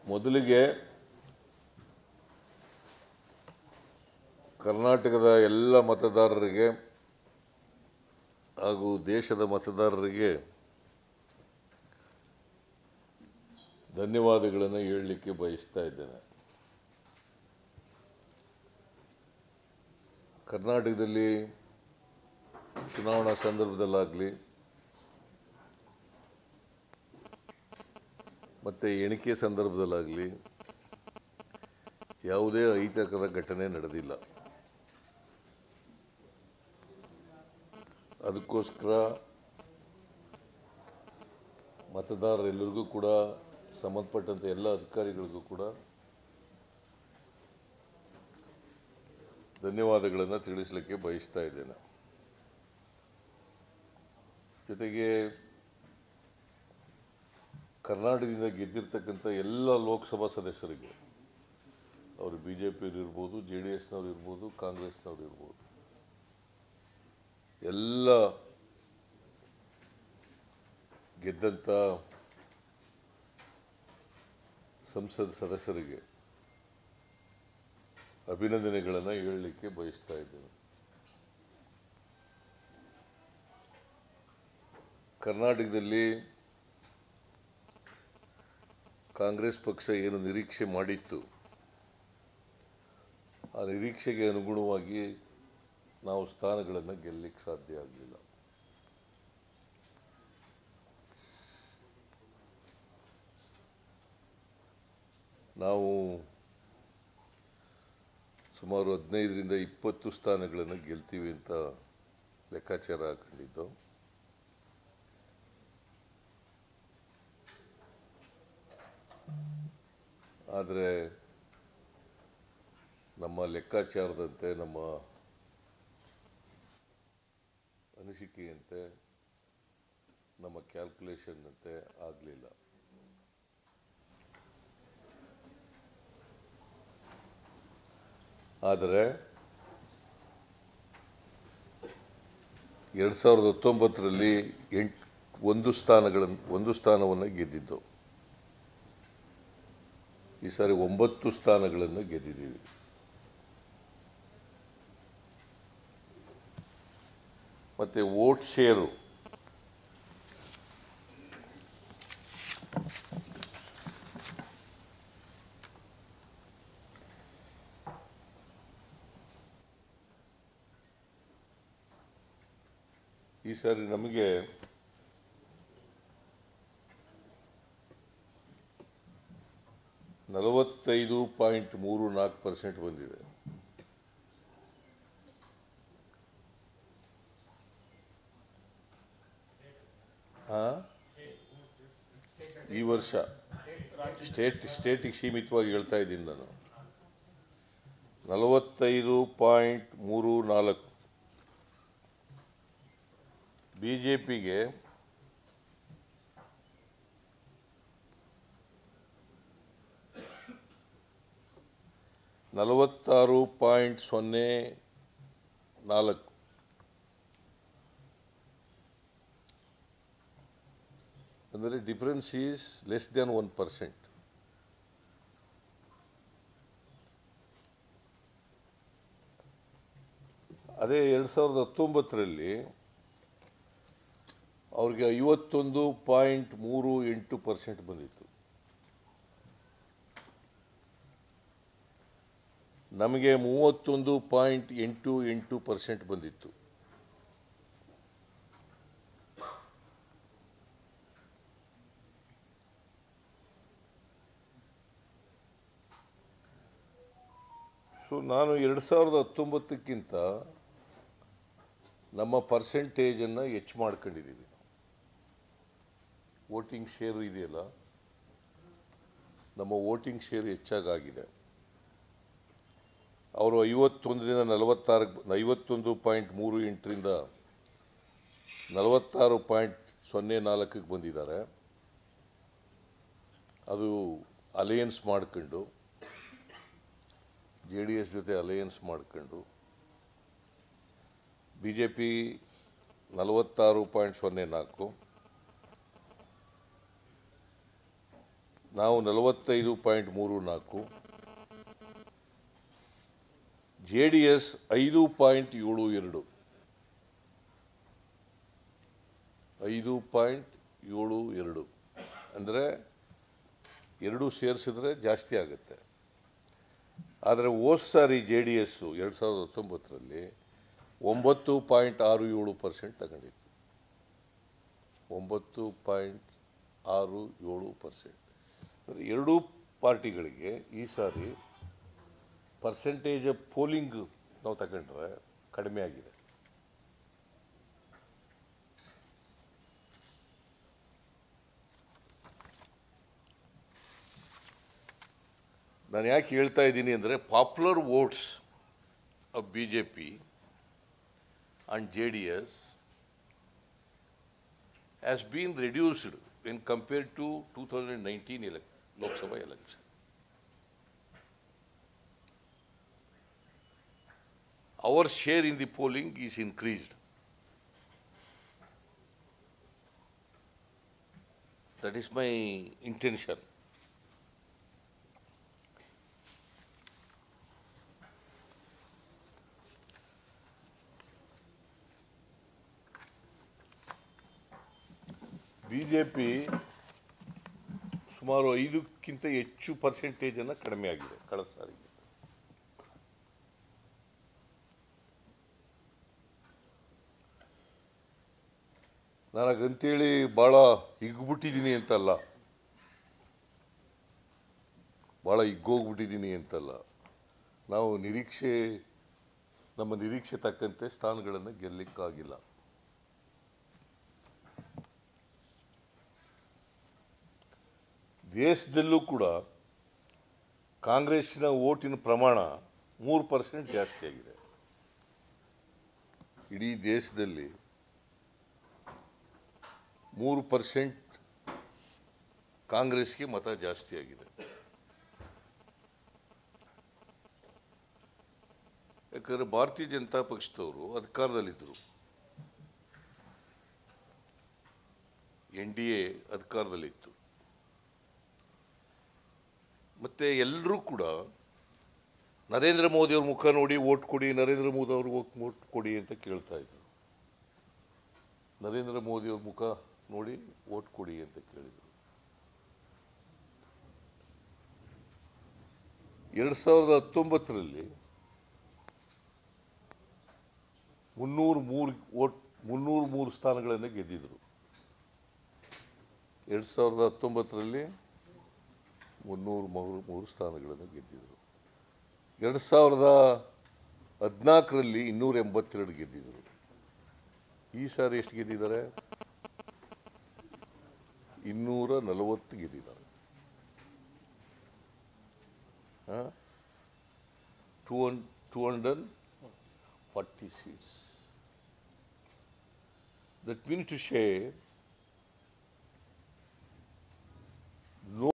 ಮೊದಲಿಗೆ ಕರ್ನಾಟಕದ ಎಲ್ಲ ಮತದಾರರಿಗೆ ಹಾಗೂ ದೇಶದ ಮತದಾರರಿಗೆ ಧನ್ಯವಾದಗಳನ್ನು ಹೇಳಲಿಕ್ಕೆ ಬಯಸ್ತಾ ಇದ್ದೇನೆ ಕರ್ನಾಟಕದಲ್ಲಿ ಚುನಾವಣಾ ಸಂದರ್ಭದಲ್ಲಾಗಲಿ ಮತ್ತು ಎಣಿಕೆ ಸಂದರ್ಭದಲ್ಲಾಗಲಿ ಯಾವುದೇ ಅಹಿತಕರ ಘಟನೆ ನಡೆದಿಲ್ಲ ಅದಕ್ಕೋಸ್ಕರ ಮತದಾರರೆಲ್ಲರಿಗೂ ಕೂಡ ಸಂಬಂಧಪಟ್ಟಂಥ ಎಲ್ಲ ಅಧಿಕಾರಿಗಳಿಗೂ ಕೂಡ ಧನ್ಯವಾದಗಳನ್ನು ತಿಳಿಸಲಿಕ್ಕೆ ಬಯಸ್ತಾ ಇದ್ದೇನೆ ಜೊತೆಗೆ ಕರ್ನಾಟಕದಿಂದ ಗೆದ್ದಿರ್ತಕ್ಕಂಥ ಎಲ್ಲ ಲೋಕಸಭಾ ಸದಸ್ಯರಿಗೆ ಅವರು ಬಿ ಜೆ ಪಿಯವರು ಇರ್ಬೋದು ಜೆ ಡಿ ಎಸ್ನವ್ರು ಇರ್ಬೋದು ಕಾಂಗ್ರೆಸ್ನವ್ರು ಇರ್ಬೋದು ಎಲ್ಲ ಗೆದ್ದಂಥ ಸಂಸತ್ ಸದಸ್ಯರಿಗೆ ಅಭಿನಂದನೆಗಳನ್ನು ಹೇಳಲಿಕ್ಕೆ ಬಯಸ್ತಾ ಇದ್ದೇನೆ ಕರ್ನಾಟಕದಲ್ಲಿ ಕಾಂಗ್ರೆಸ್ ಪಕ್ಷ ಏನು ನಿರೀಕ್ಷೆ ಮಾಡಿತ್ತು ಆ ನಿರೀಕ್ಷೆಗೆ ಅನುಗುಣವಾಗಿ ನಾವು ಸ್ಥಾನಗಳನ್ನು ಗೆಲ್ಲಲಿಕ್ಕೆ ಸಾಧ್ಯ ಆಗಲಿಲ್ಲ ನಾವು ಸುಮಾರು ಹದಿನೈದರಿಂದ ಇಪ್ಪತ್ತು ಸ್ಥಾನಗಳನ್ನು ಗೆಲ್ತೀವಿ ಅಂತ ಲೆಕ್ಕಾಚಾರ ಹಾಕೊಂಡಿದ್ದು ಆದರೆ ನಮ್ಮ ಲೆಕ್ಕಾಚಾರದಂತೆ ನಮ್ಮ ಅನಿಸಿಕೆಯಂತೆ ನಮ್ಮ ಕ್ಯಾಲ್ಕುಲೇಷನ್ನಂತೆ ಆಗಲಿಲ್ಲ ಆದರೆ ಎರಡು ಸಾವಿರದ ಹತ್ತೊಂಬತ್ತರಲ್ಲಿ ಎಂಟು ಒಂದು ಸ್ಥಾನಗಳನ್ನು ಒಂದು ಸ್ಥಾನವನ್ನು ಗೆದ್ದಿದ್ದು ಈ ಸಾರಿ ಒಂಬತ್ತು ಸ್ಥಾನಗಳನ್ನು ಗೆದ್ದಿದ್ದೀವಿ ಮತ್ತು ವೋಟ್ ಶೇರು ಈ ಸಾರಿ ನಮಗೆ ನಲವತ್ತೈದು ಪಾಯಿಂಟ್ ಮೂರು ನಾಲ್ಕು ಪರ್ಸೆಂಟ್ ಬಂದಿದೆ ಆ? ಈ ವರ್ಷ ಸ್ಟೇಟ್ ಸ್ಟೇಟಿಗೆ ಸೀಮಿತವಾಗಿ ಹೇಳ್ತಾ ಇದ್ದೀನಿ ನಾನು ನಲವತ್ತೈದು ಪಾಯಿಂಟ್ ಮೂರು ನಾಲ್ಕು ಬಿ ಜೆ ಪಿಗೆ ನಲವತ್ತಾರು ಪಾಯಿಂಟ್ ಸೊನ್ನೆ ನಾಲ್ಕು ಅಂದರೆ difference is less than one percent ಅದೇ ಎರಡು ಸಾವಿರದ ಹತ್ತೊಂಬತ್ತರಲ್ಲಿ ಅವ್ರಿಗೆ ಐವತ್ತೊಂದು ಪಾಯಿಂಟ್ ಮೂರು ಎಂಟು ಪರ್ಸೆಂಟ್ ಬಂದಿತ್ತು ನಮಗೆ ಮೂವತ್ತೊಂದು ಪಾಯಿಂಟ್ ಎಂಟು ಎಂಟು ಪರ್ಸೆಂಟ್ ಬಂದಿತ್ತು ಸೊ ನಾನು ಎರಡು ಸಾವಿರದ ಹತ್ತೊಂಬತ್ತಕ್ಕಿಂತ ನಮ್ಮ ಪರ್ಸೆಂಟೇಜನ್ನು ಹೆಚ್ಚು ಮಾಡ್ಕೊಂಡಿದ್ದೀವಿ ವೋಟಿಂಗ್ ಶೇರ್ ಇದೆಯಲ್ಲ ನಮ್ಮ ವೋಟಿಂಗ್ ಶೇರ್ ಹೆಚ್ಚಾಗಿದೆ ಅವರು ಐವತ್ತೊಂದರಿಂದ ನಲವತ್ತಾರು ಐವತ್ತೊಂದು ಪಾಯಿಂಟ್ ಮೂರು ಎಂಟರಿಂದ ನಲವತ್ತಾರು ಪಾಯಿಂಟ್ ಸೊನ್ನೆ ನಾಲ್ಕಕ್ಕೆ ಬಂದಿದ್ದಾರೆ ಅದು ಅಲಯನ್ಸ್ ಮಾಡ್ಕೊಂಡು ಜೆ ಡಿ ಎಸ್ ಜೊತೆ ಅಲಯನ್ಸ್ ಮಾಡ್ಕೊಂಡು ಬಿ ಜೆ ಪಿ ನಲವತ್ತಾರು ಪಾಯಿಂಟ್ ಸೊನ್ನೆ ನಾಲ್ಕು ನಾವು ನಲವತ್ತೈದು ಪಾಯಿಂಟ್ ಮೂರು ನಾಲ್ಕು ಜೆ ಡಿ ಎಸ್ ಐದು ಪಾಯಿಂಟ್ ಏಳು ಎರಡು ಐದು ಪಾಯಿಂಟ್ ಏಳು ಎರಡು ಅಂದರೆ ಎರಡು ಸೇರಿಸಿದ್ರೆ ಜಾಸ್ತಿ ಆಗುತ್ತೆ ಆದರೆ ಹೋದ ಸಾರಿ ಜೆ ಡಿ ಎಸ್ಸು ಎರಡು ಸಾವಿರದ ಹತ್ತೊಂಬತ್ತರಲ್ಲಿ ಒಂಬತ್ತು ಪಾಯಿಂಟ್ ಆರು ಏಳು ಪರ್ಸೆಂಟ್ ತಗೊಂಡಿತ್ತು ಒಂಬತ್ತು ಪಾಯಿಂಟ್ ಆರು ಏಳು ಪರ್ಸೆಂಟ್ ಅಂದರೆ ಎರಡೂ ಪಾರ್ಟಿಗಳಿಗೆ ಈ ಸಾರಿ ಪರ್ಸೆಂಟೇಜ್ ಪೋಲಿಂಗ್ ನಾವು ತಗೊಂಡ್ರೆ ಕಡಿಮೆ ಆಗಿದೆ ನಾನು ಯಾಕೆ ಹೇಳ್ತಾ ಇದ್ದೀನಿ ಅಂದರೆ popular votes of B J P and J D S has been reduced when compared to 2019 elec- Lok Sabha election. Our share in the polling is increased. That is my intention. B J P ಸುಮಾರು ಐದಕ್ಕಿಂತ ಹೆಚ್ಚು ಪರ್ಸೆಂಟೇಜನ್ನು ಕಡಿಮೆ ಆಗಿದೆ ಕಳೆದ ಸಾರಿಗೆ ನನಗಂತೇಳಿ ಭಾಳ ಹಿಗ್ಬಿಟ್ಟಿದ್ದೀನಿ ಅಂತಲ್ಲ ಭಾಳ ಹಿಗ್ಗೋಗ್ಬಿಟ್ಟಿದ್ದೀನಿ ಅಂತಲ್ಲ ನಾವು ನಿರೀಕ್ಷೆ ನಮ್ಮ ನಿರೀಕ್ಷೆ ತಕ್ಕಂತೆ ಸ್ಥಾನಗಳನ್ನು ಗೆಲ್ಲಲಿಕ್ಕಾಗಿಲ್ಲ ದೇಶದಲ್ಲೂ ಕೂಡ ಕಾಂಗ್ರೆಸ್ಸಿನ ಓಟಿನ ಪ್ರಮಾಣ ಮೂರು ಪರ್ಸೆಂಟ್ ಜಾಸ್ತಿ ಆಗಿದೆ ಇಡೀ ದೇಶದಲ್ಲಿ ಮೂರು ಪರ್ಸೆಂಟ್ ಕಾಂಗ್ರೆಸ್ಗೆ ಮತ ಜಾಸ್ತಿ ಆಗಿದೆ ಯಾಕಂದರೆ ಭಾರತೀಯ ಜನತಾ ಪಕ್ಷದವರು ಅಧಿಕಾರದಲ್ಲಿದ್ದರು ಎನ್ ಡಿ ಎ ಅಧಿಕಾರದಲ್ಲಿತ್ತು ಮತ್ತು ಎಲ್ಲರೂ ಕೂಡ ನರೇಂದ್ರ ಮೋದಿಯವ್ರ ಮುಖ ನೋಡಿ ಓಟ್ ಕೊಡಿ ನರೇಂದ್ರ ಮೋದಿ ಅವ್ರಿಗೆ ಓಟ್ ಕೊಡಿ ಅಂತ ಕೇಳ್ತಾ ಇದ್ರು ನರೇಂದ್ರ ಮೋದಿಯವ್ರ ಮುಖ ನೋಡಿ ಓಟ್ ಕೊಡಿ ಅಂತ ಕೇಳಿದರು ಎರಡು ಸಾವಿರದ ಹತ್ತೊಂಬತ್ತರಲ್ಲಿ ಮುನ್ನೂರು ಮೂರು ಓಟ್ ಮುನ್ನೂರು ಮೂರು ಸ್ಥಾನಗಳನ್ನು ಗೆದ್ದಿದ್ರು ಎರಡು ಸಾವಿರದ ಹತ್ತೊಂಬತ್ತರಲ್ಲಿ ಮುನ್ನೂರು ಮೂರು ಮೂರು ಸ್ಥಾನಗಳನ್ನು ಗೆದ್ದಿದ್ರು ಎರಡು ಸಾವಿರದ ಹದಿನಾಲ್ಕರಲ್ಲಿ ಇನ್ನೂರ ಎಂಬತ್ತೆರಡು ಗೆದ್ದಿದ್ರು ಈ ಸಾರಿ ಎಷ್ಟು ಗೆದ್ದಿದ್ದಾರೆ ಇನ್ನೂರ ನಲವತ್ತು ಗೆದ್ದಿದ್ದಾರೆ two hun two hundred forty seats that mean to ಶೇ